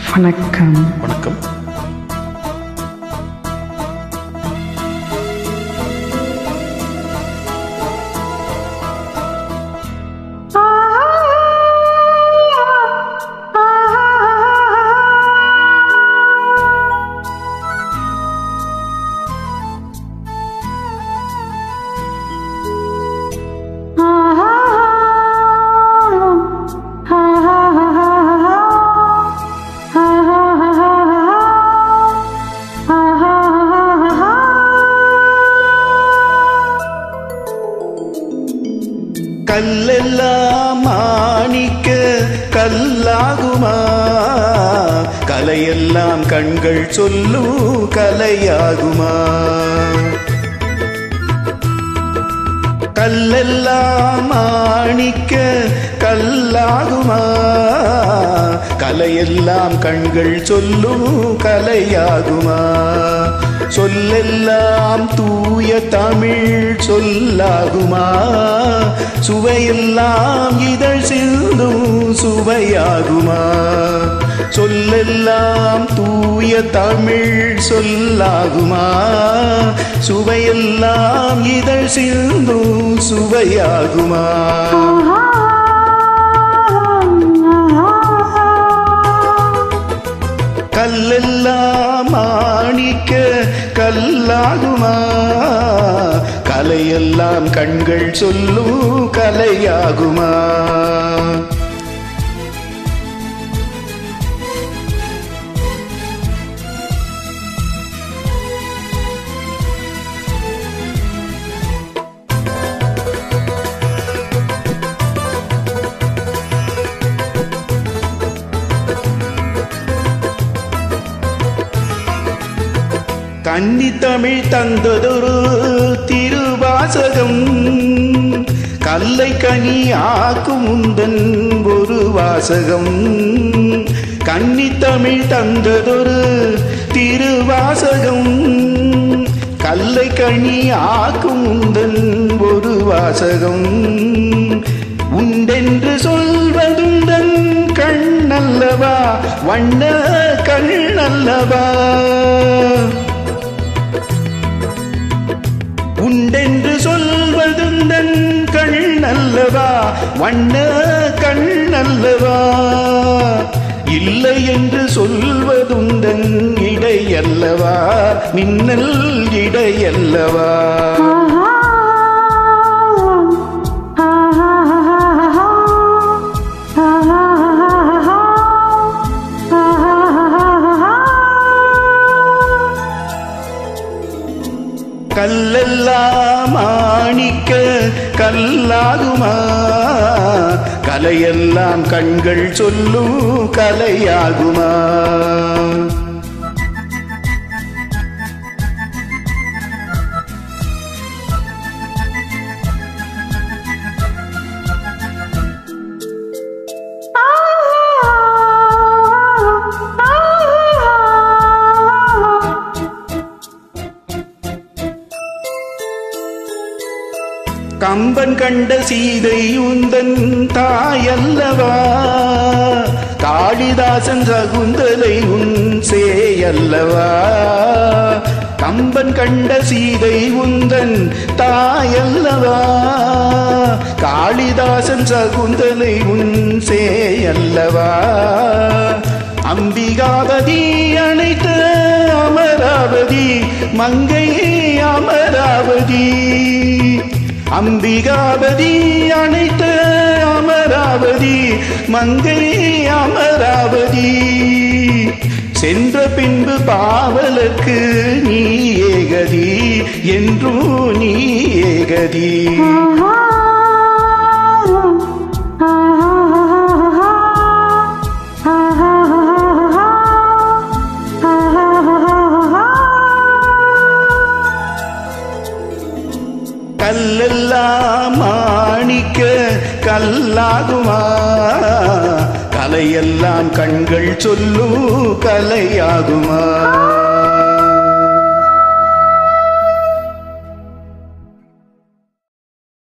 வணக்கம் வணக்கம் கல்லெல்லாம் மாணிக்க கல்லாகுமா கலையெல்லாம் கண்கள் சொல்லும் கலையாகுமா கல்லெல்லாம் மாணிக்க கல்லாகுமா கலையெல்லாம் கண்கள் சொல்லும் கலையாகுமா சொல்லெல்லாம் தூய தமிழ் சொல்லாகுமா சுவையெல்லாம் இதழ் சிந்தும் சுவையாகுமா சொல்லெல்லாம் தூய தமிழ் சொல்லாகுமா சுவையெல்லாம் இதழ் சிந்தும் சுவையாகுமா கல்லெல்லாம் மாணிக்க கல்லாகுமா கலையெல்லாம் கண்கள் சொல்லும் கலையாகுமா கன்னி தமிழ் தந்ததொரு திருவாசகம் கல்லை கனி ஆக்கும் உந்தன் ஒரு வாசகம் கன்னி தமிழ் தந்ததொரு திருவாசகம் கல்லை கனி ஆக்கும் உந்தன் ஒரு வாசகம் உண்டென்று சொல்வதுந்தன் கண்ணல்லவா வண்ண கண்ணல்லவா உண்டென்று சொல்வதுந்தன் கண் அல்லவா வண்ண கண் அல்லவா இல்லை என்று சொல்வதுந்தன் இடை அல்லவா மின்னல் இடை அல்லவா கல்லெல்லாம் மாணிக்க கல்லாகுமா கலையெல்லாம் கண்கள் சொல்லும் கலையாகுமா கம்பன் கண்ட சீதை உந்தன் தாயல்லவா காளிதாசன் சகுந்தலை உன் சேயல்லவா கம்பன் கண்ட சீதை உந்தன் தாயல்லவா காளிதாசன் சகுந்தலை உன் சேயல்லவா அம்பிகாவதி அழைத்த அமராவதி மங்கை அமராவதி அம்பிகாபதி அனைத்த அமராவதி மங்கை அமராவதி சென்ற பின்பு பாவலுக்கு நீ ஏகதி என்றும் நீ ஏகதி கல்லெல்லாம் மாணிக்க கல்லாகுமா கலையெல்லாம் கண்கள் சொல்லும் கலையாகுமா